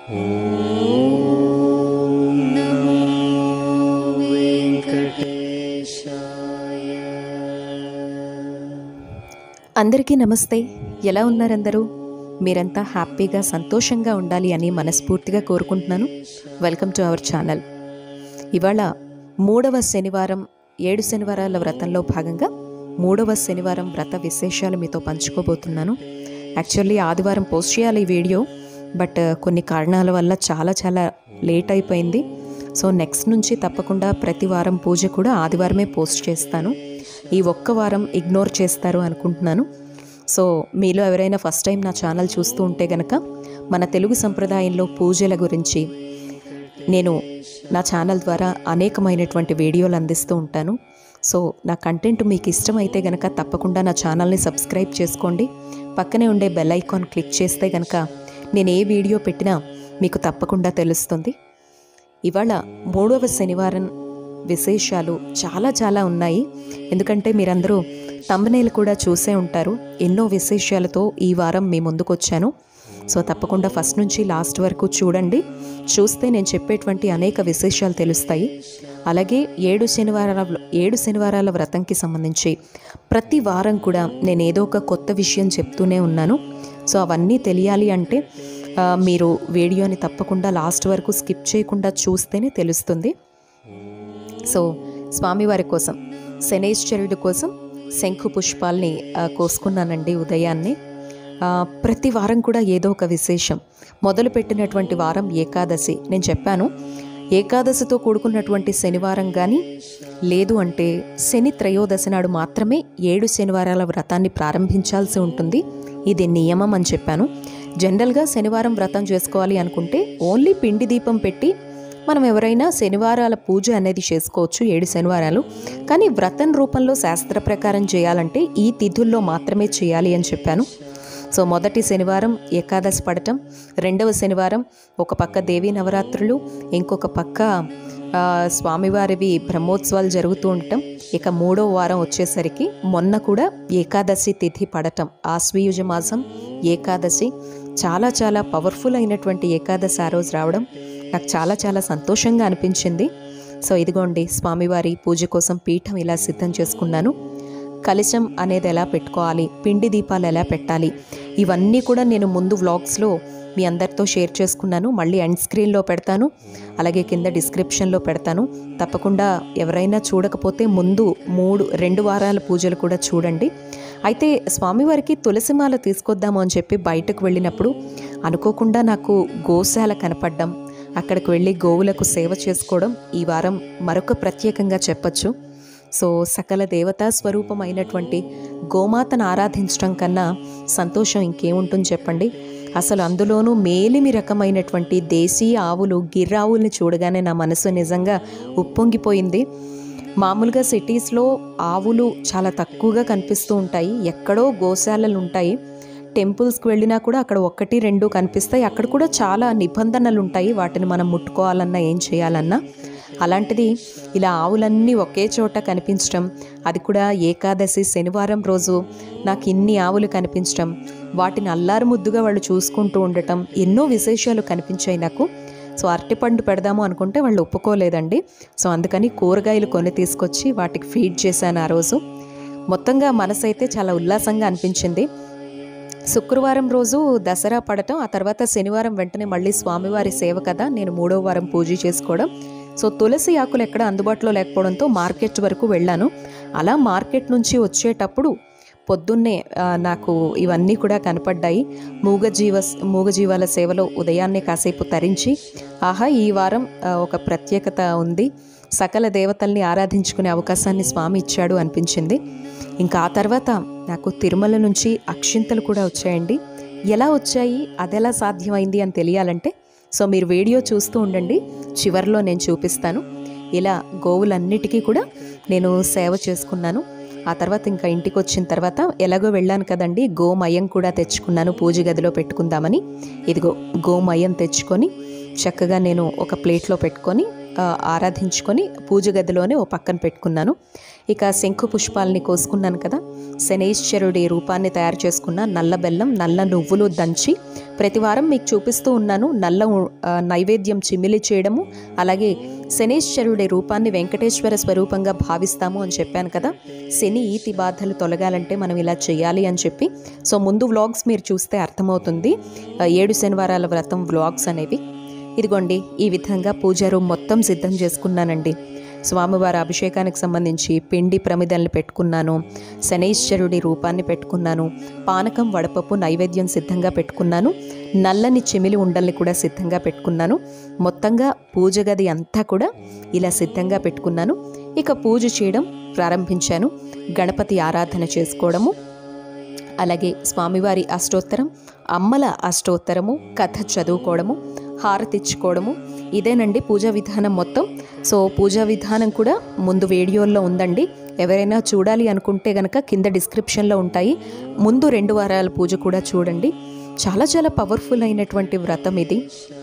అందరికీ నమస్తే ఎలా ఉన్నారందరూ మీరంతా హ్యాపీగా సంతోషంగా ఉండాలి అని మనస్ఫూర్తిగా కోరుకుంటున్నాను వెల్కమ్ టు అవర్ ఛానల్ ఇవాళ మూడవ శనివారం ఏడు శనివారాల వ్రతంలో భాగంగా మూడవ శనివారం వ్రత విశేషాలు మీతో పంచుకోబోతున్నాను యాక్చువల్లీ ఆదివారం పోస్ట్ చేయాలి ఈ వీడియో బట్ కొన్ని కారణాల వల్ల చాలా చాలా లేట్ అయిపోయింది సో నెక్స్ట్ నుంచి తప్పకుండా ప్రతి వారం పూజ కూడా ఆదివారమే పోస్ట్ చేస్తాను ఈ ఒక్క వారం ఇగ్నోర్ చేస్తారు అనుకుంటున్నాను సో మీలో ఎవరైనా ఫస్ట్ టైం నా ఛానల్ చూస్తూ ఉంటే గనక మన తెలుగు సంప్రదాయంలో పూజల గురించి నేను నా ఛానల్ ద్వారా అనేకమైనటువంటి వీడియోలు అందిస్తూ ఉంటాను సో నా కంటెంట్ మీకు ఇష్టమైతే గనక తప్పకుండా నా ఛానల్ని సబ్స్క్రైబ్ చేసుకోండి పక్కనే ఉండే బెల్ ఐకాన్ క్లిక్ చేస్తే గనక నేను ఏ వీడియో పెట్టినా మీకు తప్పకుండా తెలుస్తుంది ఇవాళ మూడవ శనివారం విశేషాలు చాలా చాలా ఉన్నాయి ఎందుకంటే మీరందరూ తమ్మునేలు కూడా చూసే ఉంటారు ఎన్నో విశేషాలతో ఈ వారం మీ ముందుకు వచ్చాను సో తప్పకుండా ఫస్ట్ నుంచి లాస్ట్ వరకు చూడండి చూస్తే నేను చెప్పేటువంటి అనేక విశేషాలు తెలుస్తాయి అలాగే ఏడు శనివారాల ఏడు శనివారాల వ్రతంకి సంబంధించి ప్రతి వారం కూడా నేను ఏదో ఒక కొత్త విషయం చెప్తూనే ఉన్నాను సో అవన్నీ తెలియాలి అంటే ఆ, మీరు వీడియోని తప్పకుండా లాస్ట్ వరకు స్కిప్ చేయకుండా చూస్తేనే తెలుస్తుంది సో స్వామివారి కోసం శనేశ్వరుడి కోసం శంఖు పుష్పాల్ని ఆ, కోసుకున్నానండి ఉదయాన్నే ఆ, ప్రతి వారం కూడా ఏదో ఒక విశేషం మొదలుపెట్టినటువంటి వారం ఏకాదశి నేను చెప్పాను ఏకాదశితో కూడుకున్నటువంటి శనివారం కానీ లేదు అంటే శని త్రయోదశి నాడు మాత్రమే ఏడు శనివారాల వ్రతాన్ని ప్రారంభించాల్సి ఉంటుంది ఇది నియమం అని చెప్పాను జనరల్గా శనివారం వ్రతం చేసుకోవాలి అనుకుంటే ఓన్లీ పిండి దీపం పెట్టి మనం ఎవరైనా శనివారాల పూజ అనేది చేసుకోవచ్చు ఏడు శనివారాలు కానీ వ్రతం రూపంలో శాస్త్ర ప్రకారం చేయాలంటే ఈ తిథుల్లో మాత్రమే చేయాలి అని చెప్పాను సో మొదటి శనివారం ఏకాదశి పడటం రెండవ శనివారం ఒక పక్క దేవీ నవరాత్రులు ఇంకొక పక్క ఆ, స్వామివారివి బ్రహ్మోత్సవాలు జరుగుతూ ఉండటం ఇక మూడో వారం వచ్చేసరికి మొన్న కూడా ఏకాదశి తిథి పడటం ఆశ్వయుజ మాసం ఏకాదశి చాలా చాలా పవర్ఫుల్ అయినటువంటి ఏకాదశి ఆ రోజు రావడం నాకు చాలా చాలా సంతోషంగా అనిపించింది సో ఇదిగోండి స్వామివారి పూజ కోసం పీఠం ఇలా సిద్ధం చేసుకున్నాను కలశం అనేది ఎలా పెట్టుకోవాలి పిండి దీపాలు ఎలా పెట్టాలి ఇవన్నీ కూడా నేను ముందు వ్లాగ్స్లో మీ అందరితో షేర్ చేసుకున్నాను మళ్ళీ ఎండ్ స్క్రీన్లో పెడతాను అలాగే కింద డిస్క్రిప్షన్లో పెడతాను తప్పకుండా ఎవరైనా చూడకపోతే ముందు మూడు రెండు వారాల పూజలు కూడా చూడండి అయితే స్వామివారికి తులసిమాల తీసుకొద్దాము అని చెప్పి బయటకు వెళ్ళినప్పుడు అనుకోకుండా నాకు గోశాల కనపడ్డం అక్కడికి వెళ్ళి గోవులకు సేవ చేసుకోవడం ఈ వారం మరొక ప్రత్యేకంగా చెప్పచ్చు సో సకల దేవతా స్వరూపమైనటువంటి గోమాతను ఆరాధించడం కన్నా సంతోషం ఇంకేముంటుంది చెప్పండి అసలు అందులోనూ మేలిమి రకమైనటువంటి దేశీయ ఆవులు గిర్రావుల్ని చూడగానే నా మనసు నిజంగా ఉప్పొంగిపోయింది మామూలుగా సిటీస్లో ఆవులు చాలా తక్కువగా కనిపిస్తూ ఉంటాయి ఎక్కడో గోశాలలు ఉంటాయి టెంపుల్స్కి వెళ్ళినా కూడా అక్కడ ఒక్కటి రెండు కనిపిస్తాయి అక్కడ కూడా చాలా నిబంధనలు ఉంటాయి వాటిని మనం ముట్టుకోవాలన్నా ఏం చేయాలన్నా అలాంటిది ఇలా ఆవులన్నీ ఒకే చోట కనిపించడం అది కూడా ఏకాదశి శనివారం రోజు నాకు ఇన్ని ఆవులు కనిపించడం వాటిని అల్లారు ముద్దుగా వాళ్ళు చూసుకుంటూ ఉండటం ఎన్నో విశేషాలు కనిపించాయి నాకు సో అరటిపండు పెడదాము అనుకుంటే వాళ్ళు ఒప్పుకోలేదండి సో అందుకని కూరగాయలు కొని తీసుకొచ్చి వాటికి ఫీడ్ చేశాను ఆ రోజు మొత్తంగా మనసు అయితే చాలా ఉల్లాసంగా అనిపించింది శుక్రవారం రోజు దసరా పడటం ఆ తర్వాత శనివారం వెంటనే మళ్ళీ స్వామివారి సేవ కదా నేను మూడో వారం పూజ చేసుకోవడం సో తులసి ఆకులు ఎక్కడ అందుబాటులో లేకపోవడంతో మార్కెట్ వరకు వెళ్ళాను అలా మార్కెట్ నుంచి వచ్చేటప్పుడు పొద్దున్నే ఆ, నాకు ఇవన్నీ కూడా కనపడ్డాయి మూగజీవ మూగజీవాల సేవలో ఉదయాన్నే కాసేపు తరించి ఆహా ఈ వారం ఆ, ఒక ప్రత్యేకత ఉంది సకల దేవతల్ని ఆరాధించుకునే అవకాశాన్ని స్వామి ఇచ్చాడు అనిపించింది ఇంకా ఆ తర్వాత నాకు తిరుమల నుంచి అక్షింతలు కూడా వచ్చాయండి ఎలా వచ్చాయి అదెలా సాధ్యమైంది అని తెలియాలంటే సో మీరు వీడియో చూస్తూ ఉండండి చివరిలో నేను చూపిస్తాను ఇలా గోవులన్నిటికీ కూడా నేను సేవ చేసుకున్నాను ఆ తర్వాత ఇంకా ఇంటికి వచ్చిన తర్వాత ఎలాగో వెళ్ళాను కదండి గోమయం కూడా తెచ్చుకున్నాను పూజ గదిలో పెట్టుకుందామని ఇదిగో గోమయం తెచ్చుకొని చక్కగా నేను ఒక ప్లేట్లో పెట్టుకొని ఆ, ఆరాధించుకొని పూజ గదిలోనే ఓ పక్కన పెట్టుకున్నాను ఇక శంఖు పుష్పాలని కోసుకున్నాను కదా శనేశ్వరుడి రూపాన్ని తయారు చేసుకున్న నల్ల బెల్లం నల్ల నువ్వులు దంచి ప్రతి వారం మీకు చూపిస్తూ ఉన్నాను నల్ల ఉ- ఆ, నైవేద్యం చిమిలి చేయడము అలాగే శనేశ్వరుడి రూపాన్ని వెంకటేశ్వర స్వరూపంగా భావిస్తాము అని చెప్పాను కదా శని ఈతి బాధలు తొలగాలంటే మనం ఇలా చేయాలి అని చెప్పి సో ముందు వ్లాగ్స్ మీరు చూస్తే అర్థమవుతుంది ఆ, ఏడు శనివారాల వ్రతం వ్లాగ్స్ అనేవి ఇదిగోండి ఈ విధంగా పూజా రూమ్ మొత్తం సిద్ధం చేసుకున్నానండి స్వామివారి అభిషేకానికి సంబంధించి పిండి ప్రమిదల్ని పెట్టుకున్నాను శనైశ్వరుడి రూపాన్ని పెట్టుకున్నాను పానకం వడపప్పు నైవేద్యం సిద్ధంగా పెట్టుకున్నాను నల్లని చిమిలి ఉండల్ని కూడా సిద్ధంగా పెట్టుకున్నాను మొత్తంగా పూజ గది అంతా కూడా ఇలా సిద్ధంగా పెట్టుకున్నాను ఇక పూజ చేయడం ప్రారంభించాను గణపతి ఆరాధన చేసుకోవడము అలాగే స్వామివారి అష్టోత్తరం అమ్మల అష్టోత్తరము కథ చదువుకోవడము హారతిచ్చుకోవడము ఇదేనండి పూజా విధానం మొత్తం సో పూజా విధానం కూడా ముందు వీడియోల్లో ఉందండి ఎవరైనా చూడాలి అనుకుంటే గనక కింద డిస్క్రిప్షన్లో ఉంటాయి ముందు రెండు వారాల పూజ కూడా చూడండి చాలా చాలా పవర్ఫుల్ అయినటువంటి వ్రతం ఇది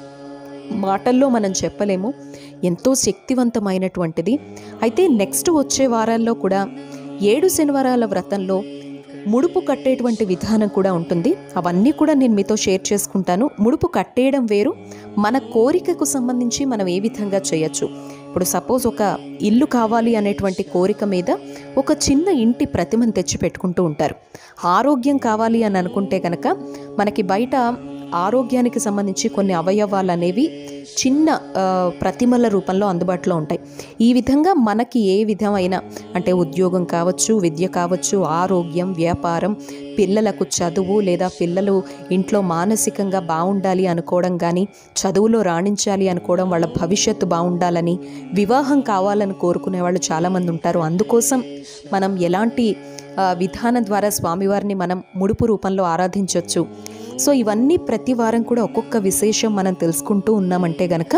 మాటల్లో మనం చెప్పలేము ఎంతో శక్తివంతమైనటువంటిది అయితే నెక్స్ట్ వచ్చే వారాల్లో కూడా ఏడు శనివారాల వ్రతంలో ముడుపు కట్టేటువంటి విధానం కూడా ఉంటుంది అవన్నీ కూడా నేను మీతో షేర్ చేసుకుంటాను ముడుపు కట్టేయడం వేరు మన కోరికకు సంబంధించి మనం ఏ విధంగా చేయొచ్చు ఇప్పుడు సపోజ్ ఒక ఇల్లు కావాలి అనేటువంటి కోరిక మీద ఒక చిన్న ఇంటి ప్రతిమను తెచ్చి పెట్టుకుంటూ ఉంటారు ఆరోగ్యం కావాలి అని అనుకుంటే కనుక మనకి బయట ఆరోగ్యానికి సంబంధించి కొన్ని అవయవాలు అనేవి చిన్న ఆ, ప్రతిమల రూపంలో అందుబాటులో ఉంటాయి ఈ విధంగా మనకి ఏ విధమైన అంటే ఉద్యోగం కావచ్చు విద్య కావచ్చు ఆరోగ్యం వ్యాపారం పిల్లలకు చదువు లేదా పిల్లలు ఇంట్లో మానసికంగా బాగుండాలి అనుకోవడం కానీ చదువులో రాణించాలి అనుకోవడం వాళ్ళ భవిష్యత్తు బాగుండాలని వివాహం కావాలని కోరుకునే వాళ్ళు చాలామంది ఉంటారు అందుకోసం మనం ఎలాంటి ఆ, విధానం ద్వారా స్వామివారిని మనం ముడుపు రూపంలో ఆరాధించవచ్చు సో ఇవన్నీ ప్రతి వారం కూడా ఒక్కొక్క విశేషం మనం తెలుసుకుంటూ ఉన్నామంటే గనక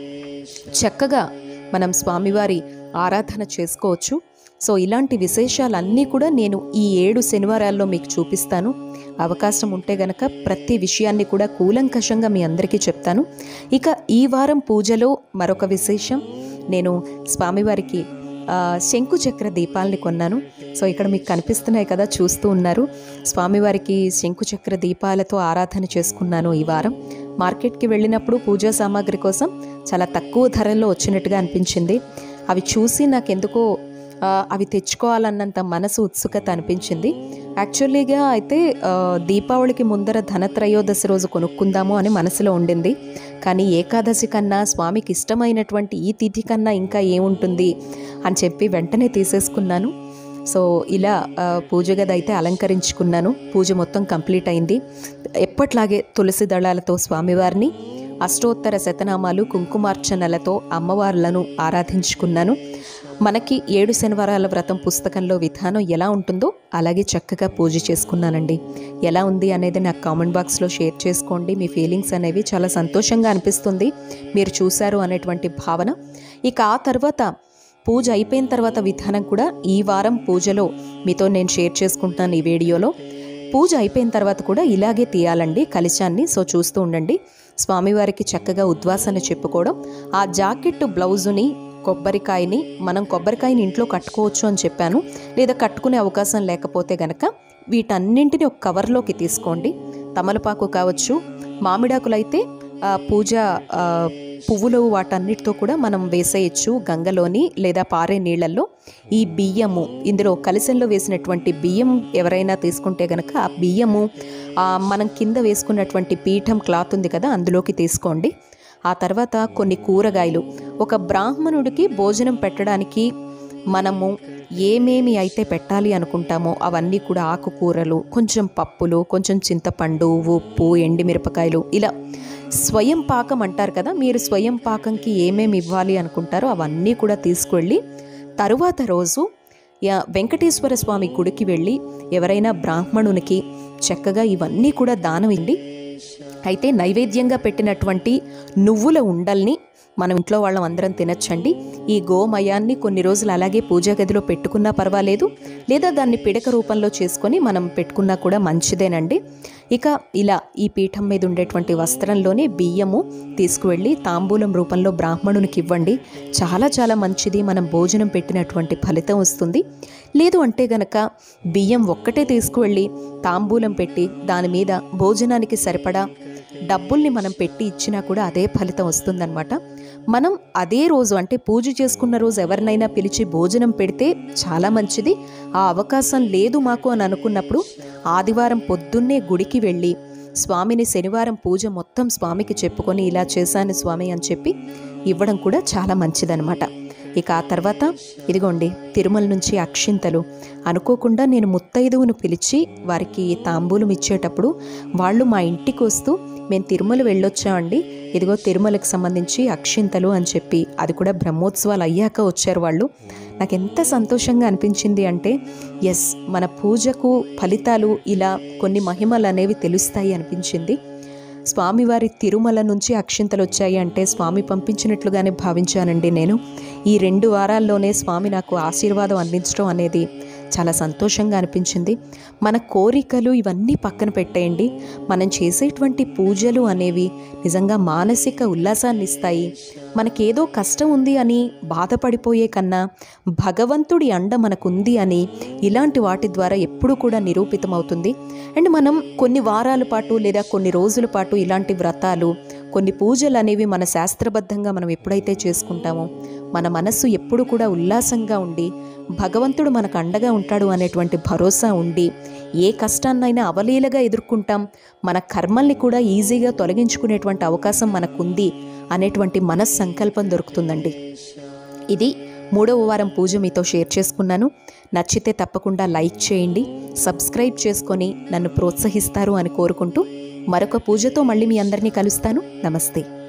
చక్కగా మనం స్వామివారి ఆరాధన చేసుకోవచ్చు సో ఇలాంటి విశేషాలన్నీ కూడా నేను ఈ ఏడు శనివారాల్లో మీకు చూపిస్తాను అవకాశం ఉంటే గనక ప్రతి విషయాన్ని కూడా కూలంకషంగా మీ అందరికీ చెప్తాను ఇక ఈ వారం పూజలో మరొక విశేషం నేను స్వామివారికి ఆ, శంకు చక్ర దీపాలని కొన్నాను సో ఇక్కడ మీకు కనిపిస్తున్నాయి కదా చూస్తూ ఉన్నారు స్వామివారికి శంకు చక్ర దీపాలతో ఆరాధన చేసుకున్నాను ఈ వారం మార్కెట్కి వెళ్ళినప్పుడు పూజా సామాగ్రి కోసం చాలా తక్కువ ధరల్లో వచ్చినట్టుగా అనిపించింది అవి చూసి నాకెందుకో ఆ, అవి తెచ్చుకోవాలన్నంత మనసు ఉత్సుకత అనిపించింది యాక్చువల్లీగా అయితే ఆ, దీపావళికి ముందర ధనత్రయోదశి రోజు కొనుక్కుందాము అని మనసులో ఉండింది కానీ ఏకాదశి కన్నా స్వామికి ఇష్టమైనటువంటి ఈ తిథి కన్నా ఇంకా ఏముంటుంది అని చెప్పి వెంటనే తీసేసుకున్నాను సో ఇలా ఆ, పూజ గది అయితే అలంకరించుకున్నాను పూజ మొత్తం కంప్లీట్ అయింది ఎప్పట్లాగే తులసి దళాలతో స్వామివారిని అష్టోత్తర శతనామాలు కుంకుమార్చనలతో అమ్మవార్లను ఆరాధించుకున్నాను మనకి ఏడు శనివారాల వ్రతం పుస్తకంలో విధానం ఎలా ఉంటుందో అలాగే చక్కగా పూజ చేసుకున్నానండి ఎలా ఉంది అనేది నాకు కామెంట్ బాక్స్లో షేర్ చేసుకోండి మీ ఫీలింగ్స్ అనేవి చాలా సంతోషంగా అనిపిస్తుంది మీరు చూశారు అనేటువంటి భావన ఇక ఆ తర్వాత పూజ అయిపోయిన తర్వాత విధానం కూడా ఈ వారం పూజలో మీతో నేను షేర్ చేసుకుంటున్నాను ఈ వీడియోలో పూజ అయిపోయిన తర్వాత కూడా ఇలాగే తీయాలండి కలశాన్ని సో చూస్తూ ఉండండి స్వామివారికి చక్కగా ఉద్వాసన చెప్పుకోవడం ఆ జాకెట్ బ్లౌజుని కొబ్బరికాయని మనం కొబ్బరికాయని ఇంట్లో కట్టుకోవచ్చు అని చెప్పాను లేదా కట్టుకునే అవకాశం లేకపోతే గనక వీటన్నింటిని ఒక కవర్లోకి తీసుకోండి తమలపాకు కావచ్చు మామిడాకులు అయితే ఆ, పూజ ఆ, పువ్వులు వాటన్నిటితో కూడా మనం వేసేయచ్చు గంగలోని లేదా పారే నీళ్ళల్లో ఈ బియ్యము ఇందులో కలశంలో వేసినటువంటి బియ్యం ఎవరైనా తీసుకుంటే గనక ఆ బియ్యము ఆ, మనం కింద వేసుకున్నటువంటి పీఠం క్లాత్ ఉంది కదా అందులోకి తీసుకోండి ఆ తర్వాత కొన్ని కూరగాయలు ఒక బ్రాహ్మణుడికి భోజనం పెట్టడానికి మనము ఏమేమి అయితే పెట్టాలి అనుకుంటామో అవన్నీ కూడా ఆకుకూరలు కొంచెం పప్పులు కొంచెం చింతపండు ఉప్పు ఎండిమిరపకాయలు ఇలా స్వయం పాకం అంటారు కదా మీరు స్వయం పాకంకి ఏమేమి ఇవ్వాలి అనుకుంటారో అవన్నీ కూడా తీసుకెళ్ళి తరువాత రోజు యా- వెంకటేశ్వర స్వామి గుడికి వెళ్ళి ఎవరైనా బ్రాహ్మణునికి చక్కగా ఇవన్నీ కూడా దానం ఇవ్వండి అయితే నైవేద్యంగా పెట్టినటువంటి నువ్వుల ఉండల్ని మనం ఇంట్లో వాళ్ళం అందరం తినచ్చండి ఈ గోమయాన్ని కొన్ని రోజులు అలాగే పూజా గదిలో పెట్టుకున్నా పర్వాలేదు లేదా దాన్ని పిడక రూపంలో చేసుకొని మనం పెట్టుకున్నా కూడా మంచిదేనండి ఇక ఇలా ఈ పీఠం మీద ఉండేటువంటి వస్త్రంలోనే బియ్యము తీసుకువెళ్ళి తాంబూలం రూపంలో బ్రాహ్మణునికి ఇవ్వండి చాలా చాలా మంచిది మనం భోజనం పెట్టినటువంటి ఫలితం వస్తుంది లేదు అంటే గనక బియ్యం ఒక్కటే తీసుకువెళ్ళి తాంబూలం పెట్టి దాని మీద భోజనానికి సరిపడా డబ్బుల్ని మనం పెట్టి ఇచ్చినా కూడా అదే ఫలితం వస్తుందన్నమాట మనం అదే రోజు అంటే పూజ చేసుకున్న రోజు ఎవరినైనా పిలిచి భోజనం పెడితే చాలా మంచిది ఆ అవకాశం లేదు మాకు అని అనుకున్నప్పుడు ఆదివారం పొద్దున్నే గుడికి వెళ్ళి స్వామిని శనివారం పూజ మొత్తం స్వామికి చెప్పుకొని ఇలా చేశాను స్వామి అని చెప్పి ఇవ్వడం కూడా చాలా మంచిదనమాట ఇక ఆ తర్వాత ఇదిగోండి తిరుమల నుంచి అక్షింతలు అనుకోకుండా నేను ముత్తైదువును పిలిచి వారికి తాంబూలం ఇచ్చేటప్పుడు వాళ్ళు మా ఇంటికి వస్తూ మేము తిరుమల వెళ్ళొచ్చామండి ఇదిగో తిరుమలకు సంబంధించి అక్షింతలు అని చెప్పి అది కూడా బ్రహ్మోత్సవాలు అయ్యాక వచ్చారు వాళ్ళు నాకు ఎంత సంతోషంగా అనిపించింది అంటే ఎస్ మన పూజకు ఫలితాలు ఇలా కొన్ని మహిమలు అనేవి తెలుస్తాయి అనిపించింది స్వామివారి తిరుమల నుంచి అక్షింతలు వచ్చాయి అంటే స్వామి పంపించినట్లుగానే భావించానండి నేను ఈ రెండు వారాల్లోనే స్వామి నాకు ఆశీర్వాదం అందించడం అనేది చాలా సంతోషంగా అనిపించింది మన కోరికలు ఇవన్నీ పక్కన పెట్టేయండి మనం చేసేటువంటి పూజలు అనేవి నిజంగా మానసిక ఉల్లాసాన్ని ఇస్తాయి మనకేదో కష్టం ఉంది అని బాధపడిపోయే కన్నా భగవంతుడి అండ మనకుంది అని ఇలాంటి వాటి ద్వారా ఎప్పుడు కూడా నిరూపితమవుతుంది అండ్ మనం కొన్ని వారాల పాటు లేదా కొన్ని రోజుల పాటు ఇలాంటి వ్రతాలు కొన్ని పూజలు అనేవి మన శాస్త్రబద్ధంగా మనం ఎప్పుడైతే చేసుకుంటామో మన మనస్సు ఎప్పుడు కూడా ఉల్లాసంగా ఉండి భగవంతుడు మనకు అండగా ఉంటాడు అనేటువంటి భరోసా ఉండి ఏ కష్టాన్నైనా అవలీలగా ఎదుర్కొంటాం మన కర్మల్ని కూడా ఈజీగా తొలగించుకునేటువంటి అవకాశం మనకుంది అనేటువంటి మనస్సంకల్పం దొరుకుతుందండి ఇది మూడవ వారం పూజ మీతో షేర్ చేసుకున్నాను నచ్చితే తప్పకుండా లైక్ చేయండి సబ్స్క్రైబ్ చేసుకొని నన్ను ప్రోత్సహిస్తారు అని కోరుకుంటూ మరొక పూజతో మళ్ళీ మీ అందరినీ కలుస్తాను నమస్తే